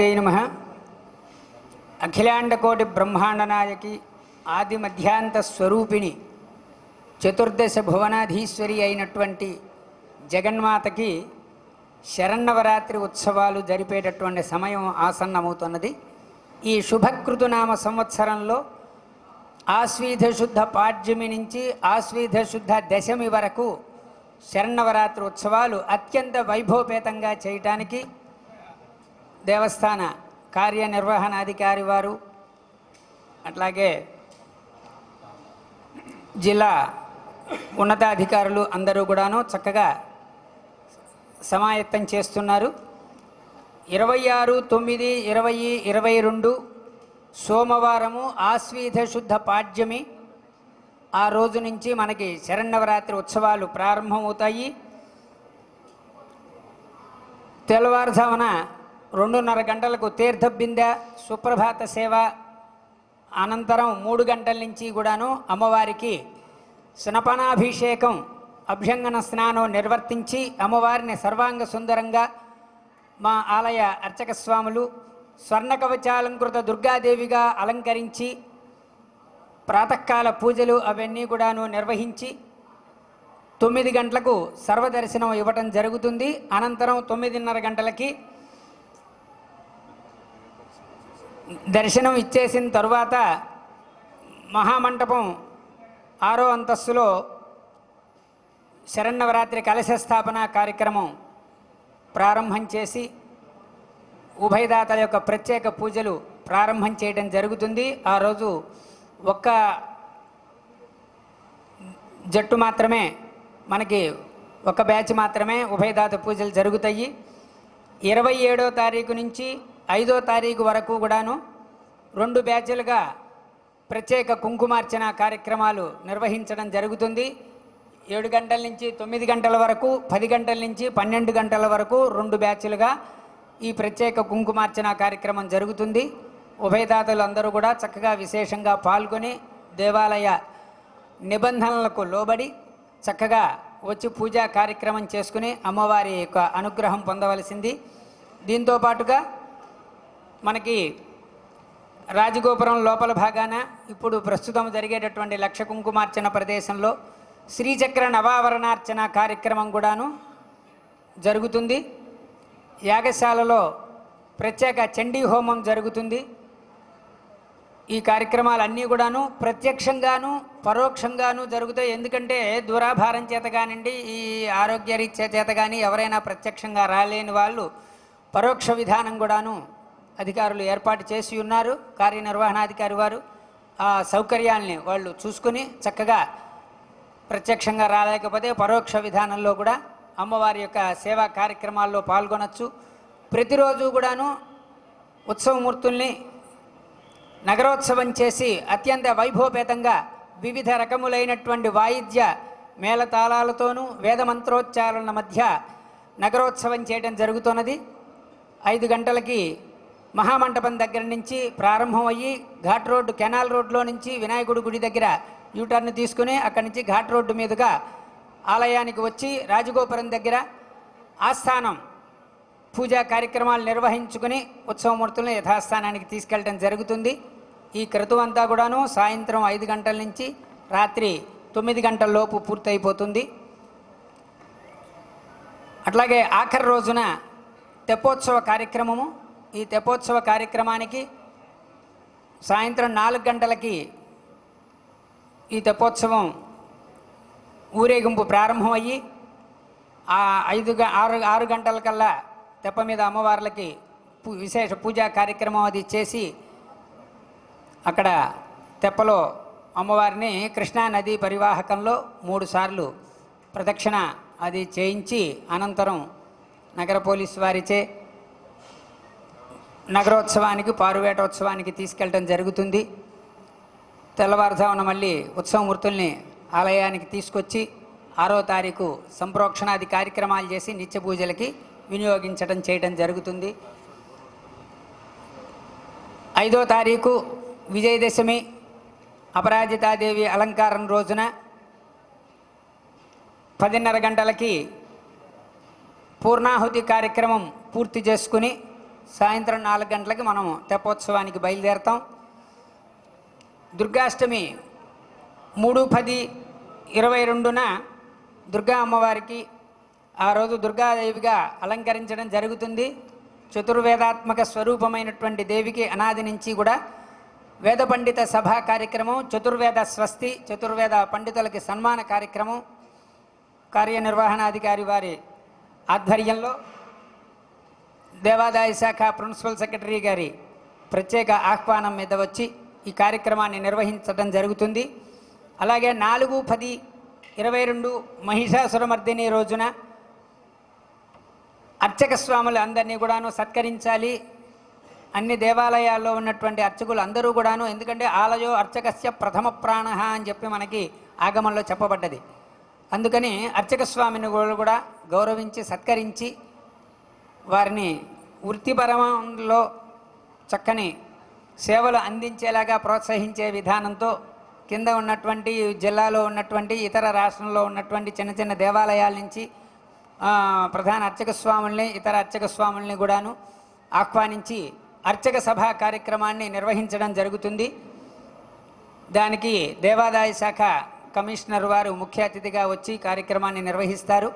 శ్రీమాత్రే నమ అఖిలాండకోటి బ్రహ్మాండ నాయకి ఆది మధ్యాంత స్వరూపిణి చతుర్దశ భువనాధీశ్వరి అయినటువంటి జగన్మాతకి శరన్నవరాత్రి ఉత్సవాలు జరిపేటటువంటి సమయం ఆసన్నమవుతున్నది ఈ శుభకృతునామ సంవత్సరంలో ఆశ్వీధ శుద్ధ పాడ్యమి నుంచి ఆశ్వీధ శుద్ధ దశమి వరకు శరన్నవరాత్రి ఉత్సవాలు అత్యంత వైభవపేతంగా చేయటానికి దేవస్థాన కార్యనిర్వహణాధికారి వారు అట్లాగే జిల్లా ఉన్నతాధికారులు అందరూ కూడాను చక్కగా సమాయత్తం చేస్తున్నారు ఇరవై ఆరు తొమ్మిది ఇరవై ఇరవై రెండు సోమవారము ఆశ్వీధ శుద్ధ పాడ్యమి ఆ రోజు నుంచి మనకి శరన్నవరాత్రి ఉత్సవాలు ప్రారంభమవుతాయి తెల్లవారుజామున రెండున్నర గంటలకు తీర్థబిందె సుప్రభాత సేవ అనంతరం మూడు గంటల నుంచి కూడాను అమ్మవారికి స్నపనాభిషేకం అభ్యంగన స్నానం నిర్వర్తించి అమ్మవారిని సర్వాంగ సుందరంగా మా ఆలయ అర్చక స్వాములు స్వర్ణ కవచాలంకృత దుర్గాదేవిగా అలంకరించి ప్రాతకాల పూజలు అవన్నీ కూడాను నిర్వహించి తొమ్మిది గంటలకు సర్వదర్శనం ఇవ్వటం జరుగుతుంది అనంతరం తొమ్మిదిన్నర గంటలకి దర్శనం ఇచ్చేసిన తరువాత మహామంటపం ఆరో అంతస్తులో శరన్నవరాత్రి కలశ స్థాపన కార్యక్రమం ప్రారంభం చేసి ఉభయదాతల యొక్క ప్రత్యేక పూజలు ప్రారంభం చేయడం జరుగుతుంది ఆ రోజు ఒక్క జట్టు మాత్రమే మనకి ఒక బ్యాచ్ మాత్రమే ఉభయదాత పూజలు జరుగుతాయి ఇరవై ఏడో తారీఖు నుంచి ఐదో తారీఖు వరకు కూడాను రెండు బ్యాచ్లుగా ప్రత్యేక కుంకుమార్చన కార్యక్రమాలు నిర్వహించడం జరుగుతుంది ఏడు గంటల నుంచి తొమ్మిది గంటల వరకు పది గంటల నుంచి పన్నెండు గంటల వరకు రెండు బ్యాచ్లుగా ఈ ప్రత్యేక కుంకుమార్చన కార్యక్రమం జరుగుతుంది ఉభయదాతలు అందరూ కూడా చక్కగా విశేషంగా పాల్గొని దేవాలయ నిబంధనలకు లోబడి చక్కగా వచ్చి పూజా కార్యక్రమం చేసుకుని అమ్మవారి యొక్క అనుగ్రహం పొందవలసింది దీంతో పాటుగా మనకి రాజగోపురం లోపల భాగాన ఇప్పుడు ప్రస్తుతం జరిగేటటువంటి లక్ష కుంకుమార్చన ప్రదేశంలో శ్రీచక్ర నవావరణార్చన కార్యక్రమం కూడాను జరుగుతుంది యాగశాలలో ప్రత్యేక చండీ హోమం జరుగుతుంది ఈ కార్యక్రమాలన్నీ కూడాను ప్రత్యక్షంగాను పరోక్షంగాను జరుగుతాయి ఎందుకంటే దూరాభారం చేత కానివ్వండి ఈ ఆరోగ్యరీత్యా చేత కానీ ఎవరైనా ప్రత్యక్షంగా రాలేని వాళ్ళు పరోక్ష విధానం కూడాను అధికారులు ఏర్పాటు చేసి ఉన్నారు కార్యనిర్వహణాధికారి వారు ఆ సౌకర్యాల్ని వాళ్ళు చూసుకుని చక్కగా ప్రత్యక్షంగా రాలేకపోతే పరోక్ష విధానంలో కూడా అమ్మవారి యొక్క సేవా కార్యక్రమాల్లో పాల్గొనొచ్చు ప్రతిరోజు కూడాను ఉత్సవమూర్తుల్ని నగరోత్సవం చేసి అత్యంత వైభవపేతంగా వివిధ రకములైనటువంటి వాయిద్య మేళతాళాలతోనూ వేదమంత్రోచ్చారణల మధ్య నగరోత్సవం చేయడం జరుగుతున్నది ఐదు గంటలకి మహామంటపం దగ్గర నుంచి ప్రారంభం అయ్యి ఘాట్ రోడ్డు కెనాల్ రోడ్లో నుంచి వినాయకుడి గుడి దగ్గర యూటర్న్ తీసుకుని అక్కడి నుంచి ఘాట్ రోడ్డు మీదుగా ఆలయానికి వచ్చి రాజగోపురం దగ్గర ఆస్థానం పూజా కార్యక్రమాలు నిర్వహించుకుని ఉత్సవమూర్తులను యథాస్థానానికి తీసుకెళ్ళడం జరుగుతుంది ఈ క్రతువు అంతా కూడాను సాయంత్రం ఐదు గంటల నుంచి రాత్రి తొమ్మిది గంటల లోపు పూర్తయిపోతుంది అట్లాగే ఆఖరి రోజున తెప్పోత్సవ కార్యక్రమము ఈ తెప్పోత్సవ కార్యక్రమానికి సాయంత్రం నాలుగు గంటలకి ఈ తెప్పోత్సవం ఊరేగింపు ప్రారంభమయ్యి ఆ ఐదు గ- ఆరు ఆరు గంటలకల్లా తెప్ప మీద అమ్మవార్లకి పూ- విశేష పూజా కార్యక్రమం అది చేసి అక్కడ తెప్పలో అమ్మవారిని కృష్ణా నది పరివాహకంలో మూడు సార్లు ప్రదక్షిణ అది చేయించి అనంతరం నగర పోలీసు వారిచే నగరోత్సవానికి పారువేటోత్సవానికి తీసుకెళ్ళటం జరుగుతుంది తెల్లవారుజామున మళ్ళీ ఉత్సవమూర్తుల్ని ఆలయానికి తీసుకొచ్చి ఆరో తారీఖు సంప్రోక్షణాది కార్యక్రమాలు చేసి నిత్య పూజలకి వినియోగించడం చేయడం జరుగుతుంది ఐదో తారీఖు విజయదశమి అపరాజితాదేవి అలంకారం రోజున పదిన్నర గంటలకి పూర్ణాహుతి కార్యక్రమం పూర్తి చేసుకుని సాయంత్రం నాలుగు గంటలకి మనం తెప్పోత్సవానికి బయలుదేరతాం దుర్గాష్టమి మూడు పది ఇరవై రెండున దుర్గా అమ్మవారికి ఆ రోజు దుర్గాదేవిగా అలంకరించడం జరుగుతుంది చతుర్వేదాత్మక స్వరూపమైనటువంటి దేవికి అనాది నుంచి కూడా వేద పండిత సభా కార్యక్రమం చతుర్వేద స్వస్తి చతుర్వేద పండితులకి సన్మాన కార్యక్రమం కార్యనిర్వహణాధికారి వారి ఆధ్వర్యంలో దేవాదాయ శాఖ ప్రిన్సిపల్ సెక్రటరీ గారి ప్రత్యేక ఆహ్వానం మీద వచ్చి ఈ కార్యక్రమాన్ని నిర్వహించడం జరుగుతుంది అలాగే నాలుగు పది ఇరవై రెండు మహిషాసురమర్దిని రోజున అర్చక స్వాములు అందరినీ కూడాను సత్కరించాలి అన్ని దేవాలయాల్లో ఉన్నటువంటి అర్చకులు అందరూ కూడాను ఎందుకంటే ఆలయో అర్చకస్య ప్రథమ ప్రాణ అని చెప్పి మనకి ఆగమంలో చెప్పబడ్డది అందుకని అర్చక స్వామిని కూడా గౌరవించి సత్కరించి వారిని వృత్తిపరంలో చక్కని సేవలు అందించేలాగా ప్రోత్సహించే విధానంతో కింద ఉన్నటువంటి జిల్లాలో ఉన్నటువంటి ఇతర రాష్ట్రంలో ఉన్నటువంటి చిన్న చిన్న దేవాలయాల నుంచి ఆ, ప్రధాన అర్చక స్వాముల్ని ఇతర అర్చక స్వాముల్ని కూడాను ఆహ్వానించి అర్చక సభ కార్యక్రమాన్ని నిర్వహించడం జరుగుతుంది దానికి దేవాదాయ శాఖ కమిషనర్ వారు ముఖ్య అతిథిగా వచ్చి కార్యక్రమాన్ని నిర్వహిస్తారు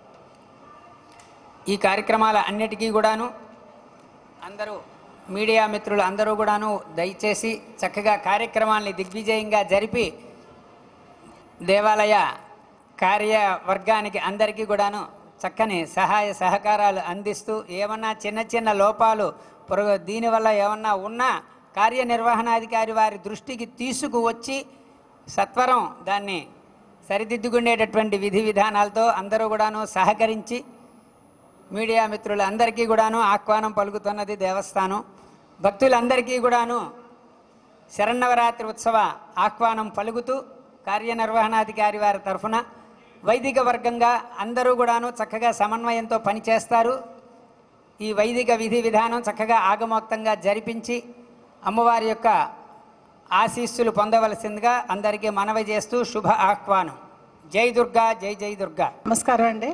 ఈ కార్యక్రమాల అన్నిటికీ కూడాను అందరూ మీడియా మిత్రులు అందరూ కూడాను దయచేసి చక్కగా కార్యక్రమాల్ని దిగ్విజయంగా జరిపి దేవాలయ కార్యవర్గానికి అందరికీ కూడాను చక్కని సహాయ సహకారాలు అందిస్తూ ఏమన్నా చిన్న చిన్న లోపాలు పొరగ దీనివల్ల ఏమన్నా ఉన్నా కార్యనిర్వహణాధికారి వారి దృష్టికి తీసుకువచ్చి సత్వరం దాన్ని సరిదిద్దుకునేటటువంటి విధి విధానాలతో అందరూ కూడాను సహకరించి మీడియా మిత్రులందరికీ కూడాను ఆహ్వానం పలుకుతున్నది దేవస్థానం భక్తులందరికీ కూడాను శరన్నవరాత్రి ఉత్సవ ఆహ్వానం పలుకుతూ కార్యనిర్వహణాధికారి వారి తరఫున వైదిక వర్గంగా అందరూ కూడాను చక్కగా సమన్వయంతో పనిచేస్తారు ఈ వైదిక విధి విధానం చక్కగా ఆగమోక్తంగా జరిపించి అమ్మవారి యొక్క ఆశీస్సులు పొందవలసిందిగా అందరికీ మనవి చేస్తూ శుభ ఆహ్వానం జై దుర్గా జై జై దుర్గా నమస్కారం అండి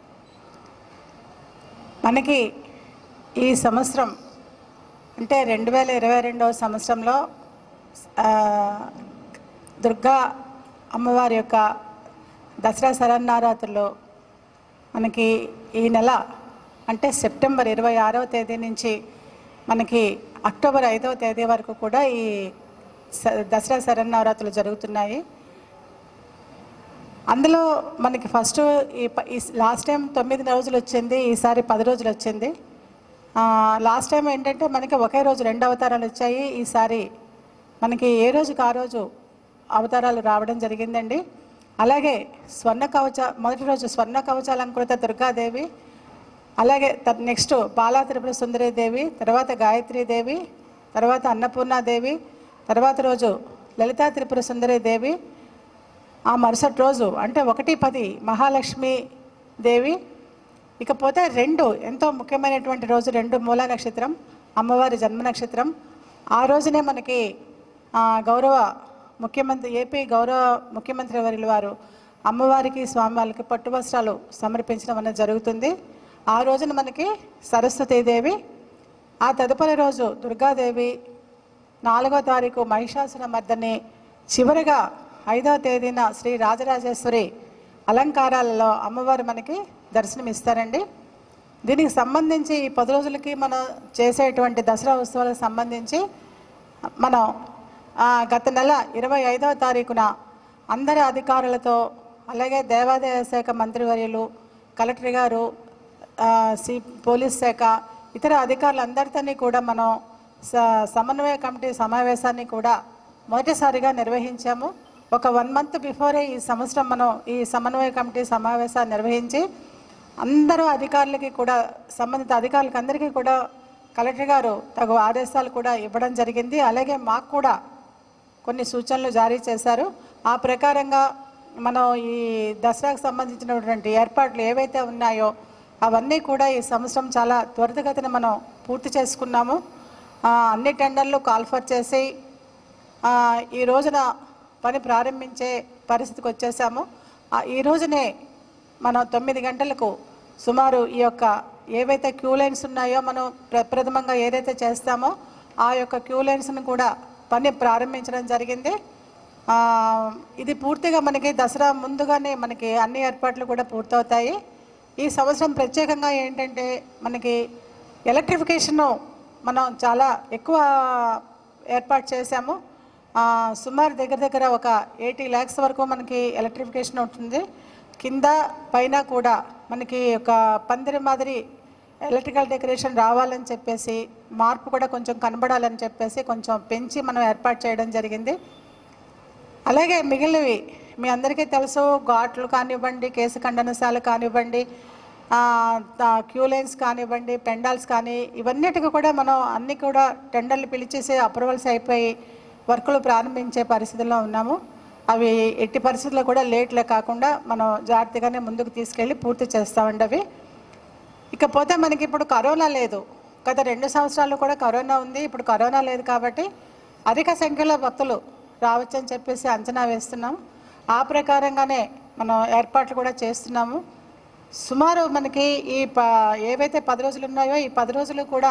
మనకి ఈ సంవత్సరం అంటే రెండు వేల ఇరవై రెండవ సంవత్సరంలో ఆ, దుర్గా అమ్మవారి యొక్క దసరా శరన్నవరాత్రులు మనకి ఈ నెల అంటే సెప్టెంబర్ ఇరవై ఆరవ తేదీ నుంచి మనకి అక్టోబర్ ఐదవ తేదీ వరకు కూడా ఈ స- దసరా శరన్నవరాత్రులు జరుగుతున్నాయి అందులో మనకి ఫస్ట్ ఈ ప- ఈ లాస్ట్ టైం తొమ్మిది రోజులు వచ్చింది ఈసారి పది రోజులు వచ్చింది ఆ, లాస్ట్ టైం ఏంటంటే మనకి ఒకే రోజు రెండు అవతారాలు వచ్చాయి ఈసారి మనకి ఏ రోజుకి ఆ రోజు అవతారాలు రావడం జరిగిందండి అలాగే స్వర్ణ కవచ మొదటి రోజు స్వర్ణ కవచాలంకృత దుర్గాదేవి అలాగే త- నెక్స్ట్ బాలా త్రిపుర సుందరీదేవి తర్వాత గాయత్రీదేవి తర్వాత అన్నపూర్ణాదేవి తర్వాత రోజు లలితా త్రిపుర సుందరీదేవి ఆ మరుసటి రోజు అంటే ఒకటి పది మహాలక్ష్మి దేవి ఇకపోతే రెండు ఎంతో ముఖ్యమైనటువంటి రోజు రెండు మూల నక్షత్రం అమ్మవారి జన్మ నక్షత్రం ఆ రోజునే మనకి ఆ, గౌరవ ముఖ్యమంత్రి ఏపీ గౌరవ ముఖ్యమంత్రి వర్యుల వారు అమ్మవారికి స్వామివారికి పట్టు వస్త్రాలు సమర్పించడం అనేది జరుగుతుంది ఆ రోజున మనకి సరస్వతీదేవి ఆ తదుపరి రోజు దుర్గాదేవి నాలుగో తారీఖు మహిషాసుర మర్దని చివరిగా ఐదవ తేదీన శ్రీ రాజరాజేశ్వరి అలంకారాలలో అమ్మవారు మనకి దర్శనమిస్తారండి దీనికి సంబంధించి ఈ పది రోజులకి మనం చేసేటువంటి దసరా ఉత్సవాలకు సంబంధించి మనం ఆ, గత నెల ఇరవై ఐదవ తారీఖున అందరి అధికారులతో అలాగే దేవాదాయ శాఖ మంత్రివర్యులు కలెక్టర్ గారు ఆ, సి పోలీస్ శాఖ ఇతర అధికారులందరితోని కూడా మనం స- సమన్వయ కమిటీ సమావేశాన్ని కూడా మొదటిసారిగా నిర్వహించాము ఒక వన్ మంత్ బిఫోరే ఈ సంవత్సరం మనం ఈ సమన్వయ కమిటీ సమావేశాన్ని నిర్వహించి అందరూ అధికారులకి కూడా సంబంధిత అధికారులకి అందరికీ కూడా కలెక్టర్ గారు తగు ఆదేశాలు కూడా ఇవ్వడం జరిగింది అలాగే మాకు కూడా కొన్ని సూచనలు జారీ చేశారు ఆ ప్రకారంగా మనం ఈ దసరాకు సంబంధించినటువంటి ఏర్పాట్లు ఏవైతే ఉన్నాయో అవన్నీ కూడా ఈ సంవత్సరం చాలా త్వరితగతిన మనం పూర్తి చేసుకున్నాము ఆ, అన్ని టెండర్లు కాల్ఫర్ చేసి ఆ, ఈ రోజున పని ప్రారంభించే పరిస్థితికి వచ్చేసాము ఆ, ఈ రోజునే మనం తొమ్మిది గంటలకు సుమారు ఈ యొక్క ఏవైతే క్యూ లైన్స్ ఉన్నాయో మనం ప్రప్రథమంగా ఏదైతే చేస్తామో ఆ యొక్క క్యూ లైన్స్ని కూడా పని ప్రారంభించడం జరిగింది ఆ, ఇది పూర్తిగా మనకి దసరా ముందుగానే మనకి అన్ని ఏర్పాట్లు కూడా పూర్తవుతాయి ఈ సంవత్సరం ప్రత్యేకంగా ఏంటంటే మనకి ఎలక్ట్రిఫికేషన్ మనం చాలా ఎక్కువ ఏర్పాటు చేశాము ఆ, సుమారు దగ్గర దగ్గర ఒక ఎయిటీ ల్యాక్స్ వరకు మనకి ఎలక్ట్రిఫికేషన్ ఉంటుంది కింద పైన కూడా మనకి ఒక పందిరి మాదిరి ఎలక్ట్రికల్ డెకరేషన్ రావాలని చెప్పేసి మార్పు కూడా కొంచెం కనబడాలని చెప్పేసి కొంచెం పెంచి మనం ఏర్పాటు చేయడం జరిగింది అలాగే మిగిలినవి మీ అందరికీ తెలుసు ఘాట్లు కానివ్వండి కేసు ఖండనశాలు కానివ్వండి ఆ, త- క్యూ లైన్స్ కానివ్వండి పెండాల్స్ కానీ ఇవన్నిటికీ కూడా మనం అన్ని కూడా టెండర్లు పిలిచేసి అప్రూవల్స్ అయిపోయి వర్కులు ప్రారంభించే పరిస్థితుల్లో ఉన్నాము అవి ఎట్టి పరిస్థితుల్లో కూడా లేట్లే కాకుండా మనం జాగ్రత్తగానే ముందుకు తీసుకెళ్ళి పూర్తి చేస్తామండి అవి ఇకపోతే మనకి ఇప్పుడు కరోనా లేదు గత రెండు సంవత్సరాలు కూడా కరోనా ఉంది ఇప్పుడు కరోనా లేదు కాబట్టి అధిక సంఖ్యలో భక్తులు రావచ్చని చెప్పేసి అంచనా వేస్తున్నాం ఆ ప్రకారంగానే మనం ఏర్పాట్లు కూడా చేస్తున్నాము సుమారు మనకి ఈ ప ఏవైతే పది రోజులు ఉన్నాయో ఈ పది రోజులు కూడా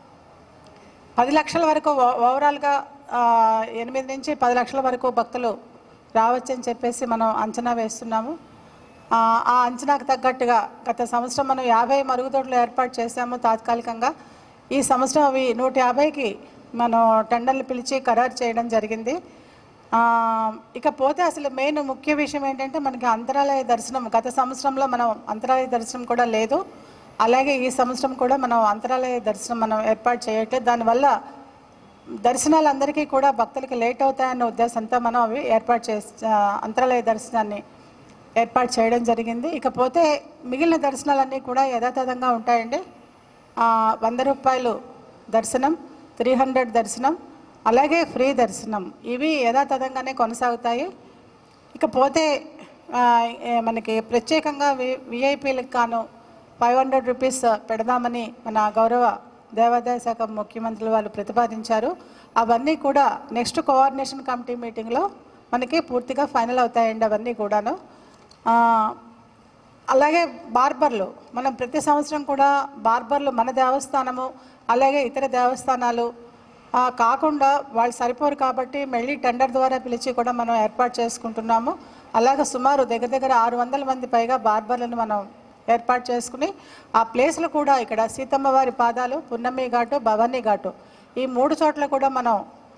పది లక్షల వరకు ఓ- ఓవరాల్గా ఆ, ఎనిమిది నుంచి పది లక్షల వరకు భక్తులు రావచ్చని చెప్పేసి మనం అంచనా వేస్తున్నాము ఆ, ఆ అంచనాకు తగ్గట్టుగా గత సంవత్సరం మనం యాభై మరుగుదొడ్లు ఏర్పాటు చేశాము తాత్కాలికంగా ఈ సంవత్సరం అవి నూట యాభైకి మనం టెండర్లు పిలిచి ఖరారు చేయడం జరిగింది ఆ, ఇకపోతే అసలు మెయిన్ ముఖ్య విషయం ఏంటంటే మనకి అంతరాలయ దర్శనం గత సంవత్సరంలో మనం అంతరాలయ దర్శనం కూడా లేదు అలాగే ఈ సంవత్సరం కూడా మనం అంతరాలయ దర్శనం మనం ఏర్పాటు చేయట్లేదు దానివల్ల దర్శనాలు అందరికీ కూడా భక్తులకి లేట్ అవుతాయన్న ఉద్దేశంతో మనం అవి ఏర్పాటు చేసి ఆ, అంతరాలయ దర్శనాన్ని ఏర్పాటు చేయడం జరిగింది ఇకపోతే మిగిలిన దర్శనాలన్నీ కూడా యథాతథంగా ఉంటాయండి ఆ, వంద రూపాయలు దర్శనం త్రీ హండ్రెడ్ దర్శనం అలాగే ఫ్రీ దర్శనం ఇవి యథాతథంగానే కొనసాగుతాయి ఇకపోతే ఆ, ఏ, మనకి ప్రత్యేకంగా వి విఐపీలకు గాను ఫైవ్ హండ్రెడ్ రూపీస్ పెడదామని మన గౌరవ దేవాదాయ శాఖ ముఖ్యమంత్రులు వాళ్ళు ప్రతిపాదించారు అవన్నీ కూడా నెక్స్ట్ కోఆర్డినేషన్ కమిటీ మీటింగ్లో మనకి పూర్తిగా ఫైనల్ అవుతాయండి అవన్నీ కూడాను ఆ, అలాగే బార్బర్లు మనం ప్రతి సంవత్సరం కూడా బార్బర్లు మన దేవస్థానము అలాగే ఇతర దేవస్థానాలు ఆ, కాకుండా వాళ్ళు సరిపోరు కాబట్టి మళ్ళీ టెండర్ ద్వారా పిలిచి కూడా మనం ఏర్పాటు చేసుకుంటున్నాము అలాగే సుమారు దగ్గర దగ్గర ఆరు వందల మంది పైగా బార్బర్లను మనం ఏర్పాటు చేసుకుని ఆ ప్లేస్లు కూడా ఇక్కడ సీతమ్మ వారి పాదాలు పున్నమి ఘాటు భవానీ ఘాటు ఈ మూడు చోట్ల కూడా మనం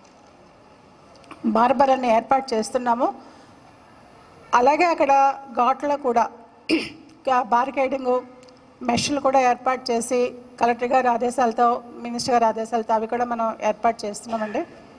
బార్బర్లని ఏర్పాటు చేస్తున్నాము అలాగే అక్కడ ఘాట్లో కూడా బారికేడింగ్ మెష్లు కూడా ఏర్పాటు చేసి కలెక్టర్ గారి ఆదేశాలతో మినిస్టర్ గారి ఆదేశాలతో అవి కూడా మనం ఏర్పాటు చేస్తున్నామండి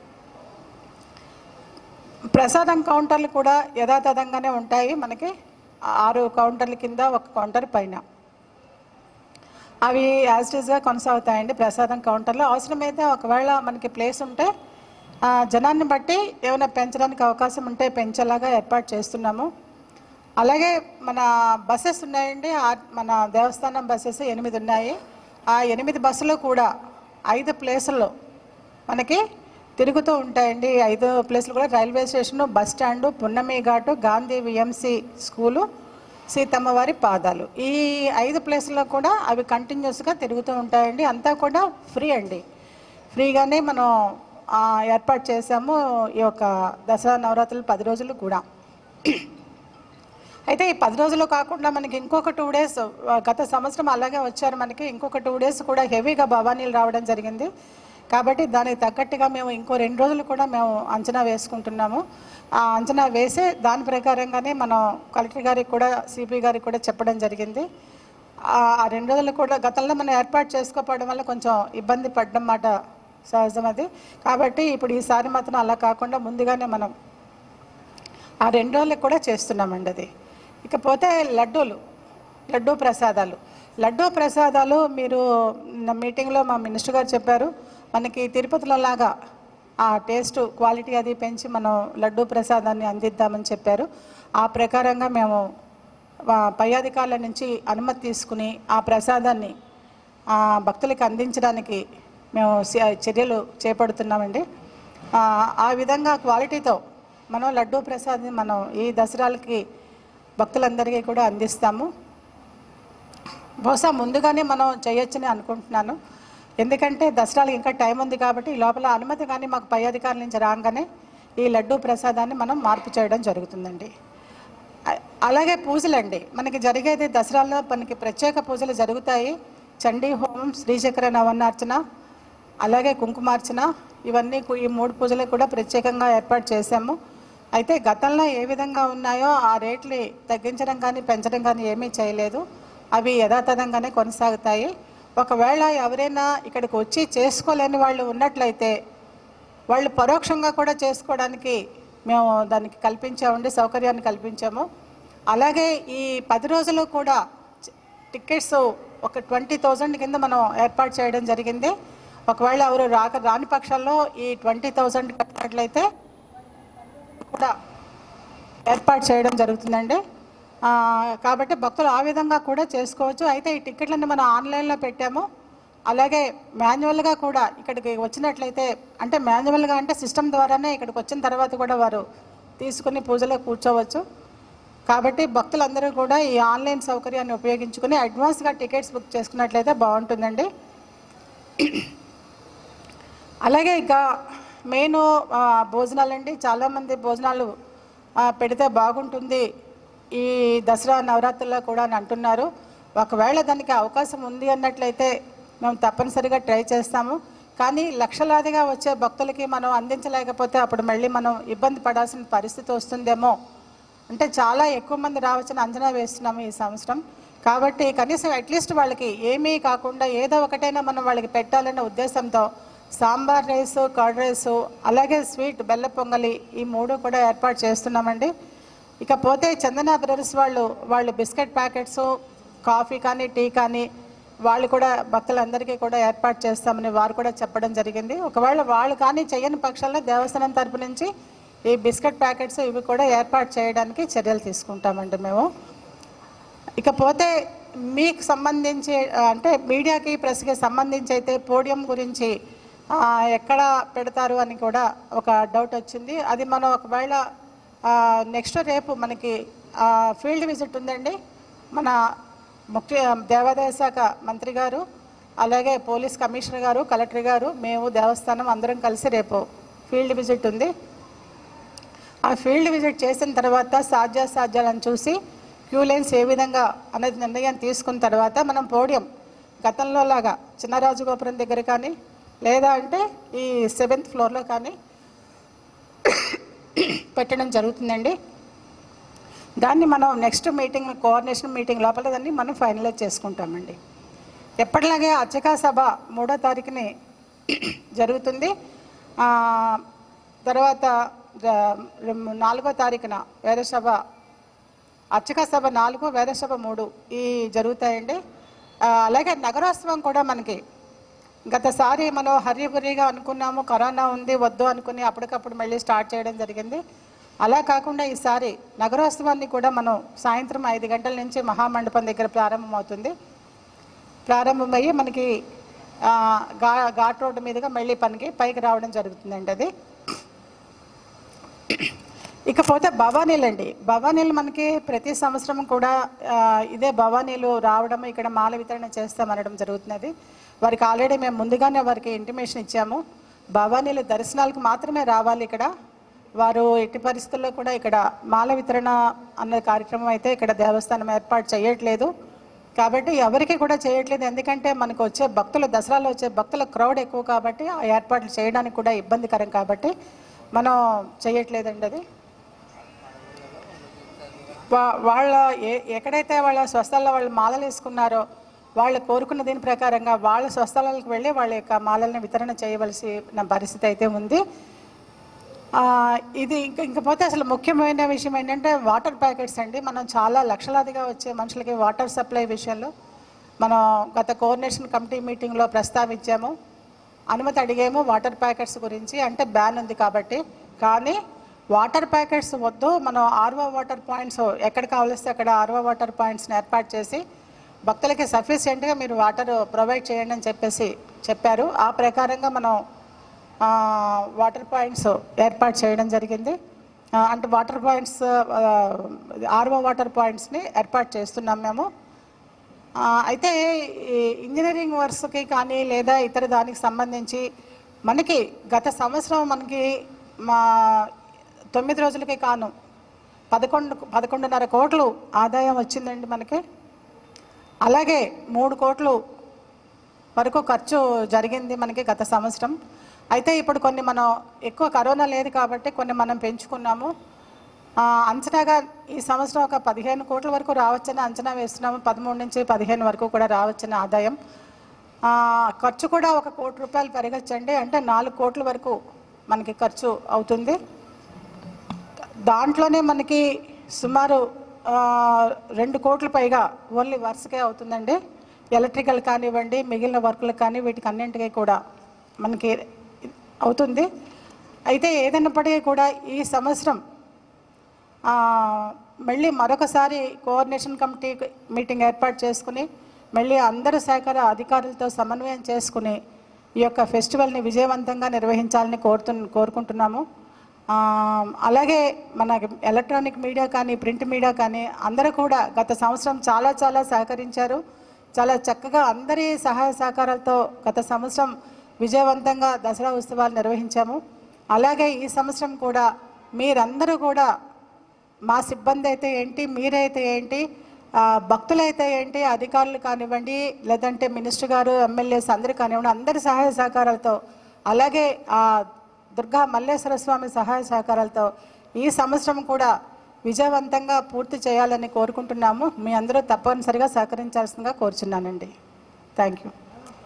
ప్రసాదం కౌంటర్లు కూడా యథాతథంగానే ఉంటాయి మనకి ఆరు కౌంటర్ల కింద ఒక కౌంటర్ పైన అవి యాజ్ గా కొనసాగుతాయండి ప్రసాదం కౌంటర్లో అవసరమైతే ఒకవేళ మనకి ప్లేస్ ఉంటే ఆ, జనాన్ని బట్టి ఏమైనా పెంచడానికి అవకాశం ఉంటే పెంచేలాగా ఏర్పాటు చేస్తున్నాము అలాగే మన బస్సెస్ ఉన్నాయండి ఆ- మన దేవస్థానం బస్సెస్ ఎనిమిది ఉన్నాయి ఆ ఎనిమిది బస్సులు కూడా ఐదు ప్లేసుల్లో మనకి తిరుగుతూ ఉంటాయండి ఈ ఐదు ప్లేసులు కూడా రైల్వే స్టేషను బస్ స్టాండు పున్నమి ఘాటు గాంధీ విఎంసి స్కూలు సీతమ్మవారి పాదాలు ఈ ఐదు ప్లేసుల్లో కూడా అవి కంటిన్యూస్గా తిరుగుతూ ఉంటాయండి అంతా కూడా ఫ్రీ అండి ఫ్రీగానే మనం ఆ, ఏర్పాటు చేసాము ఈ యొక్క దసరా నవరాత్రులు పది రోజులు కూడా అయితే ఈ పది రోజులు కాకుండా మనకి ఇంకొక టూ డేస్ గత సంవత్సరం అలాగే వచ్చారు మనకి ఇంకొక టూ డేస్ కూడా హెవీగా భవానీలు రావడం జరిగింది కాబట్టి దానికి తగ్గట్టుగా మేము ఇంకో రెండు రోజులు కూడా మేము అంచనా వేసుకుంటున్నాము ఆ అంచనా వేసే దాని ప్రకారంగానే మనం కలెక్టర్ గారికి కూడా సిపి గారికి కూడా చెప్పడం జరిగింది ఆ ఆ రెండు రోజులు కూడా గతంలో మనం ఏర్పాటు చేసుకోకపోవడం వల్ల కొంచెం ఇబ్బంది పడ్డం మాట సహజం అది కాబట్టి ఇప్పుడు ఈసారి మాత్రం అలా కాకుండా ముందుగానే మనం ఆ రెండు రోజులకు కూడా చేస్తున్నామండి అది ఇకపోతే లడ్డూలు లడ్డూ ప్రసాదాలు లడ్డూ ప్రసాదాలు మీరు నా మీటింగ్లో మా మినిస్టర్ గారు చెప్పారు మనకి తిరుపతిలో లాగా ఆ టేస్ట్ క్వాలిటీ అది పెంచి మనం లడ్డూ ప్రసాదాన్ని అందిద్దామని చెప్పారు ఆ ప్రకారంగా మేము ఆ, పై అధికారుల నుంచి అనుమతి తీసుకుని ఆ ప్రసాదాన్ని ఆ, భక్తులకి అందించడానికి మేము చ- చర్యలు చేపడుతున్నామండి ఆ, ఆ విధంగా క్వాలిటీతో మనం లడ్డూ ప్రసాదం మనం ఈ దసరాలకి భక్తులందరికీ కూడా అందిస్తాము బహుశా ముందుగానే మనం చేయొచ్చని అనుకుంటున్నాను ఎందుకంటే దసరాలకు ఇంకా టైం ఉంది కాబట్టి ఈ లోపల అనుమతి కానీ మాకు పై అధికారుల నుంచి రాగానే ఈ లడ్డూ ప్రసాదాన్ని మనం మార్పు చేయడం జరుగుతుందండి అ- అలాగే పూజలండి మనకి జరిగేది దసరాలో మనకి ప్రత్యేక పూజలు జరుగుతాయి చండీ హోమం శ్రీచక్ర నవనార్చన అలాగే కుంకుమార్చన ఇవన్నీ కు- ఈ మూడు పూజలు కూడా ప్రత్యేకంగా ఏర్పాటు చేశాము అయితే గతంలో ఏ విధంగా ఉన్నాయో ఆ రేట్లు తగ్గించడం కానీ పెంచడం కానీ ఏమీ చేయలేదు అవి యథాతథంగానే కొనసాగుతాయి ఒకవేళ ఎవరైనా ఇక్కడికి వచ్చి చేసుకోలేని వాళ్ళు ఉన్నట్లయితే వాళ్ళు పరోక్షంగా కూడా చేసుకోవడానికి మేము దానికి కల్పించామండి సౌకర్యాన్ని కల్పించాము అలాగే ఈ పది రోజులు కూడా చ- టికెట్స్ ఒక ట్వంటీ థౌజండ్ కింద మనం ఏర్పాటు చేయడం జరిగింది ఒకవేళ ఎవరు రాక రాని పక్షంలో ఈ ట్వంటీ థౌజండ్ కట్టినట్లయితే కూడా ఏర్పాటు చేయడం జరుగుతుందండి ఆ, కాబట్టి భక్తులు ఆ విధంగా కూడా చేసుకోవచ్చు అయితే ఈ టికెట్లను మనం ఆన్లైన్లో పెట్టాము అలాగే మాన్యువల్గా కూడా ఇక్కడికి వచ్చినట్లయితే అంటే మాన్యువల్గా అంటే సిస్టమ్ ద్వారానే ఇక్కడికి వచ్చిన తర్వాత కూడా వారు తీసుకుని పూజలో కూర్చోవచ్చు కాబట్టి భక్తులందరూ కూడా ఈ ఆన్లైన్ సౌకర్యాన్ని ఉపయోగించుకుని అడ్వాన్స్గా టికెట్స్ బుక్ చేసుకున్నట్లయితే బాగుంటుందండి అలాగే ఇక మెయిన్ భోజనాలండి చాలామంది భోజనాలు ఆ, పెడితే బాగుంటుంది ఈ దసరా నవరాత్రుల్లో కూడా అని అంటున్నారు ఒకవేళ దానికి అవకాశం ఉంది అన్నట్లయితే మేము తప్పనిసరిగా ట్రై చేస్తాము కానీ లక్షలాదిగా వచ్చే భక్తులకి మనం అందించలేకపోతే అప్పుడు మళ్ళీ మనం ఇబ్బంది పడాల్సిన పరిస్థితి వస్తుందేమో అంటే చాలా ఎక్కువ మంది రావచ్చని అంచనా వేస్తున్నాము ఈ సంవత్సరం కాబట్టి కనీసం అట్లీస్ట్ వాళ్ళకి ఏమీ కాకుండా ఏదో ఒకటైనా మనం వాళ్ళకి పెట్టాలనే ఉద్దేశంతో సాంబార్ రైసు కర్డ్ రైసు అలాగే స్వీట్ బెల్ల పొంగలి ఈ మూడు కూడా ఏర్పాటు చేస్తున్నామండి ఇకపోతే చందన బ్రదర్స్ వాళ్ళు వాళ్ళు బిస్కెట్ ప్యాకెట్స్ కాఫీ కానీ టీ కానీ వాళ్ళు కూడా భక్తులందరికీ కూడా ఏర్పాటు చేస్తామని వారు కూడా చెప్పడం జరిగింది ఒకవేళ వాళ్ళు కానీ చేయని పక్షంలో దేవస్థానం తరపు నుంచి ఈ బిస్కెట్ ప్యాకెట్స్ ఇవి కూడా ఏర్పాటు చేయడానికి చర్యలు తీసుకుంటామండి మేము ఇకపోతే మీకు సంబంధించి ఆ, అంటే మీడియాకి ప్రెస్కి సంబంధించి అయితే పోడియం గురించి ఆ, ఎక్కడ పెడతారు అని కూడా ఒక డౌట్ వచ్చింది అది మనం ఒకవేళ నెక్స్ట్ రేపు మనకి ఫీల్డ్ విజిట్ ఉందండి మన ముఖ్య దేవాదాయ శాఖ మంత్రి గారు అలాగే పోలీస్ కమిషనర్ గారు కలెక్టర్ గారు మేము దేవస్థానం అందరం కలిసి రేపు ఫీల్డ్ విజిట్ ఉంది ఆ ఫీల్డ్ విజిట్ చేసిన తర్వాత సాధ్యాసాధ్యాలను చూసి క్యూ లైన్స్ ఏ విధంగా అనేది నిర్ణయం తీసుకున్న తర్వాత మనం పోడియం గతంలో లాగా చిన్నరాజగోపురం దగ్గర కానీ లేదా అంటే ఈ సెవెంత్ ఫ్లోర్లో కానీ పెట్టడం జరుగుతుందండి దాన్ని మనం నెక్స్ట్ మీటింగ్ కోఆర్డినేషన్ మీటింగ్ లోపల దాన్ని మనం ఫైనలైజ్ చేసుకుంటామండి ఎప్పటిలాగే అర్చకా సభ మూడో తారీఖుని జరుగుతుంది ఆ, తర్వాత ర- రెం- నాలుగో తారీఖున వేదసభ అర్చక సభ నాలుగు వేదసభ మూడు ఈ జరుగుతాయండి ఆ, అలాగే నగరోత్సవం కూడా మనకి గతసారి మనం హరిబురిగా అనుకున్నాము కరోనా ఉంది వద్దు అనుకుని అప్పటికప్పుడు మళ్ళీ స్టార్ట్ చేయడం జరిగింది అలా కాకుండా ఈసారి నగరోత్సవాన్ని కూడా మనం సాయంత్రం ఐదు గంటల నుంచి మహామండపం దగ్గర ప్రారంభమవుతుంది ప్రారంభమయ్యి మనకి ఆ, ఘా ఘాట్ రోడ్డు మీదుగా మళ్ళీ పనికి పైకి రావడం జరుగుతుందండి అది ఇకపోతే భవానీలు అండి భవానీలు మనకి ప్రతి సంవత్సరం కూడా ఆ, ఇదే భవానీలు రావడం ఇక్కడ మాల వితరణ చేస్తామనడం జరుగుతున్నది వారికి ఆల్రెడీ మేము ముందుగానే వారికి ఇంటిమేషన్ ఇచ్చాము భవానీలు దర్శనాలకు మాత్రమే రావాలి ఇక్కడ వారు ఎట్టి పరిస్థితుల్లో కూడా ఇక్కడ మాల వితరణ అన్న కార్యక్రమం అయితే ఇక్కడ దేవస్థానం ఏర్పాటు చేయట్లేదు కాబట్టి ఎవరికి కూడా చేయట్లేదు ఎందుకంటే మనకు వచ్చే భక్తులు దసరాలో వచ్చే భక్తుల క్రౌడ్ ఎక్కువ కాబట్టి ఆ ఏర్పాట్లు చేయడానికి కూడా ఇబ్బందికరం కాబట్టి మనం చేయట్లేదండి అది వా- వాళ్ళ ఏ- ఎక్కడైతే వాళ్ళ స్వస్థలాల్లో వాళ్ళు మాలలు వేసుకున్నారో వాళ్ళు కోరుకున్న దీని ప్రకారంగా వాళ్ళ స్వస్థలాలకు వెళ్ళి వాళ్ళ యొక్క మాలల్ని వితరణ చేయవలసిన పరిస్థితి అయితే ఉంది ఆ, ఇది ఇంక ఇంకపోతే అసలు ముఖ్యమైన విషయం ఏంటంటే వాటర్ ప్యాకెట్స్ అండి మనం చాలా లక్షలాదిగా వచ్చే మనుషులకి వాటర్ సప్లై విషయంలో మనం గత కోఆర్డినేషన్ కమిటీ మీటింగ్లో ప్రస్తావించాము అనుమతి అడిగాము వాటర్ ప్యాకెట్స్ గురించి అంటే బ్యాన్ ఉంది కాబట్టి కానీ వాటర్ ప్యాకెట్స్ వద్దు మనం ఆర్వో వాటర్ పాయింట్స్ ఎక్కడ కావలిస్తే అక్కడ ఆర్వో వాటర్ పాయింట్స్ని ఏర్పాటు చేసి భక్తులకి సఫిషియెంట్గా మీరు వాటర్ ప్రొవైడ్ చేయండి అని చెప్పేసి చెప్పారు ఆ ప్రకారంగా మనం ఆ, వాటర్ పాయింట్స్ ఏర్పాటు చేయడం జరిగింది ఆ, అంటే వాటర్ పాయింట్స్ ఆర్ఓ వాటర్ పాయింట్స్ని ఏర్పాటు చేస్తున్నాం మేము ఆ, అయితే ఈ ఇంజనీరింగ్ వర్క్స్కి కానీ లేదా ఇతర దానికి సంబంధించి మనకి గత సంవత్సరం మనకి మా తొమ్మిది రోజులకి కాను పదకొండు పదకొండున్నర కోట్లు ఆదాయం వచ్చిందండి మనకి అలాగే మూడు కోట్లు వరకు ఖర్చు జరిగింది మనకి గత సంవత్సరం అయితే ఇప్పుడు కొన్ని మనం ఎక్కువ కరోనా లేదు కాబట్టి కొన్ని మనం పెంచుకున్నాము ఆ, అంచనాగా ఈ సంవత్సరం ఒక పదిహేను కోట్ల వరకు రావచ్చని అంచనా వేస్తున్నాము పదమూడు నుంచి పదిహేను వరకు కూడా రావచ్చని ఆదాయం ఆ, ఖర్చు కూడా ఒక కోటి రూపాయలు పెరగచ్చండి అంటే నాలుగు కోట్ల వరకు మనకి ఖర్చు అవుతుంది దాంట్లోనే మనకి సుమారు ఆ, రెండు కోట్ల పైగా ఓన్లీ వర్క్స్కే అవుతుందండి ఎలక్ట్రికల్ కానివ్వండి మిగిలిన వర్కులకు కానీ వీటికి అన్నింటికీ కూడా మనకి అవుతుంది అయితే ఏదైనప్పటికీ కూడా ఈ సంవత్సరం ఆ, మళ్ళీ మరొకసారి కోఆర్డినేషన్ కమిటీ మీటింగ్ ఏర్పాటు చేసుకుని మళ్ళీ అందరు శాఖల అధికారులతో సమన్వయం చేసుకుని ఈ యొక్క ఫెస్టివల్ని విజయవంతంగా నిర్వహించాలని కోరుతు కోరుకుంటున్నాము ఆ, అలాగే మన ఎలక్ట్రానిక్ మీడియా కానీ ప్రింట్ మీడియా కానీ అందరూ కూడా గత సంవత్సరం చాలా చాలా సహకరించారు చాలా చక్కగా అందరి సహాయ సహకారాలతో గత సంవత్సరం విజయవంతంగా దసరా ఉత్సవాలు నిర్వహించాము అలాగే ఈ సంవత్సరం కూడా మీరందరూ కూడా మా సిబ్బంది అయితే ఏంటి మీరైతే ఏంటి ఆ, భక్తులైతే ఏంటి అధికారులు కానివ్వండి లేదంటే మినిస్టర్ గారు ఎమ్మెల్యేస్ అందరూ కానివ్వండి అందరి సహాయ సహకారాలతో అలాగే ఆ దుర్గా మల్లేశ్వర స్వామి సహాయ సహకారాలతో ఈ సంవత్సరం కూడా విజయవంతంగా పూర్తి చేయాలని కోరుకుంటున్నాము మీ అందరూ తప్పనిసరిగా సహకరించాల్సిందిగా కోరుచున్నానండి థ్యాంక్ యూ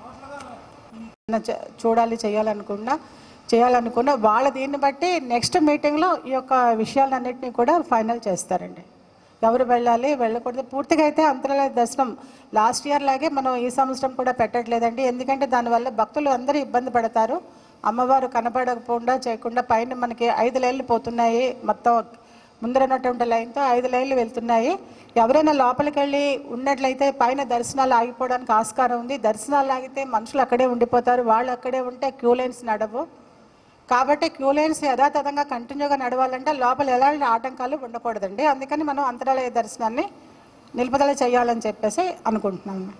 ఏదైనా చే- చూడాలి చేయాలనుకున్నా చేయాలనుకున్నా వాళ్ళ దీన్ని బట్టి నెక్స్ట్ మీటింగ్లో ఈ యొక్క విషయాలన్నింటినీ కూడా ఫైనల్ చేస్తారండి ఎవరు వెళ్ళాలి వెళ్ళకూడదు పూర్తిగా అయితే అంతరాలయ దర్శనం లాస్ట్ ఇయర్ లాగే మనం ఈ సంవత్సరం కూడా పెట్టట్లేదండి ఎందుకంటే దానివల్ల భక్తులు అందరూ ఇబ్బంది పడతారు అమ్మవారు కనపడకుండా చేయకుండా పైన మనకి ఐదు లైన్లు పోతున్నాయి మొత్తం ముందర ఉన్నటువంటి లైన్తో ఐదు లైన్లు వెళ్తున్నాయి ఎవరైనా లోపలికి వెళ్ళి ఉన్నట్లయితే పైన దర్శనాలు ఆగిపోవడానికి ఆస్కారం ఉంది దర్శనాలు ఆగితే మనుషులు అక్కడే ఉండిపోతారు వాళ్ళు అక్కడే ఉంటే క్యూ లైన్స్ నడవు కాబట్టి క్యూ లైన్స్ యథాతథంగా కంటిన్యూగా నడవాలంటే లోపల ఎలాంటి ఆటంకాలు ఉండకూడదండి అందుకని మనం అంతరాలయ దర్శనాన్ని నిలుపుదల చేయాలని చెప్పేసి అనుకుంటున్నాము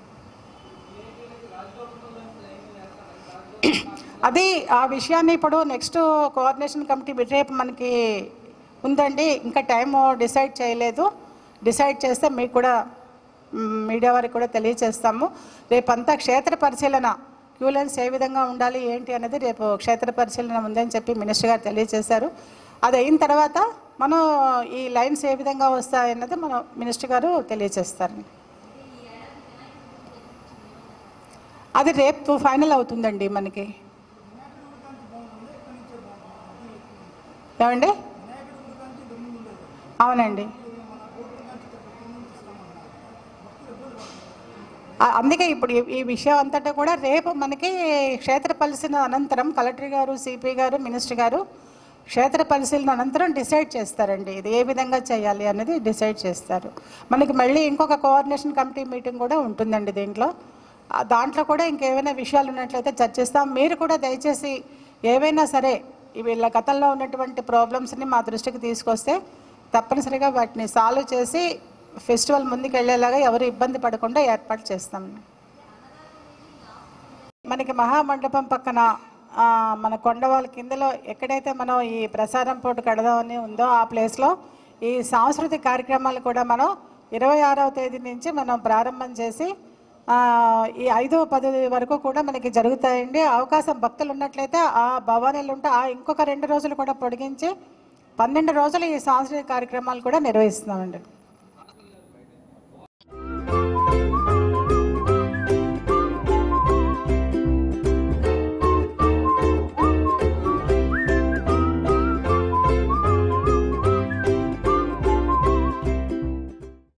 అది ఆ విషయాన్ని ఇప్పుడు నెక్స్ట్ కోఆర్డినేషన్ కమిటీ రేపు మనకి ఉందండి ఇంకా టైం డిసైడ్ చేయలేదు డిసైడ్ చేస్తే మీకు కూడా మ్, మీడియా వారికి కూడా తెలియచేస్తాము రేపంతా క్షేత్ర పరిశీలన క్యూ లైన్స్ ఏ విధంగా ఉండాలి ఏంటి అనేది రేపు క్షేత్ర పరిశీలన ఉందని చెప్పి మినిస్టర్ గారు తెలియజేశారు అది అయిన తర్వాత మనం ఈ లైన్స్ ఏ విధంగా వస్తాయన్నది మనం మినిస్టర్ గారు తెలియజేస్తారు అది రేపు ఫైనల్ అవుతుందండి మనకి ఏమండి అవునండి ఆ- అందుకే ఇప్పుడు ఈ- ఈ విషయం అంతటా కూడా రేపు మనకి క్షేత్ర పరిశీలన అనంతరం కలెక్టర్ గారు సిపి గారు మినిస్టర్ గారు క్షేత్ర పరిశీలన అనంతరం డిసైడ్ చేస్తారండి ఇది ఏ విధంగా చేయాలి అనేది డిసైడ్ చేస్తారు మనకి మళ్ళీ ఇంకొక కోఆర్డినేషన్ కమిటీ మీటింగ్ కూడా ఉంటుందండి దీంట్లో ఆ దాంట్లో కూడా ఇంకేమైనా విషయాలు ఉన్నట్లయితే చర్చిస్తాం మీరు కూడా దయచేసి ఏవైనా సరే ఈ వీళ్ళ గతంలో ఉన్నటువంటి ప్రాబ్లమ్స్ని మా దృష్టికి తీసుకొస్తే తప్పనిసరిగా వాటిని సాల్వ్ చేసి ఫెస్టివల్ ముందుకు వెళ్ళేలాగా ఎవరు ఇబ్బంది పడకుండా ఏర్పాటు చేస్తాం మనకి మహామండపం పక్కన ఆ, మన కొండవాళ్ళ కిందలో ఎక్కడైతే మనం ఈ ప్రసారం పోటు కడదామని ఉందో ఆ ప్లేస్లో ఈ సాంస్కృతిక కార్యక్రమాలు కూడా మనం ఇరవై ఆరవ తేదీ నుంచి మనం ప్రారంభం చేసి ఆ, ఈ ఐదు పది వరకు కూడా మనకి జరుగుతాయండి అవకాశం భక్తులు ఉన్నట్లయితే ఆ భవానీలు ఉంటే ఆ ఇంకొక రెండు రోజులు కూడా పొడిగించి పన్నెండు రోజులు ఈ సాంస్కృతిక కార్యక్రమాలు కూడా నిర్వహిస్తున్నామండి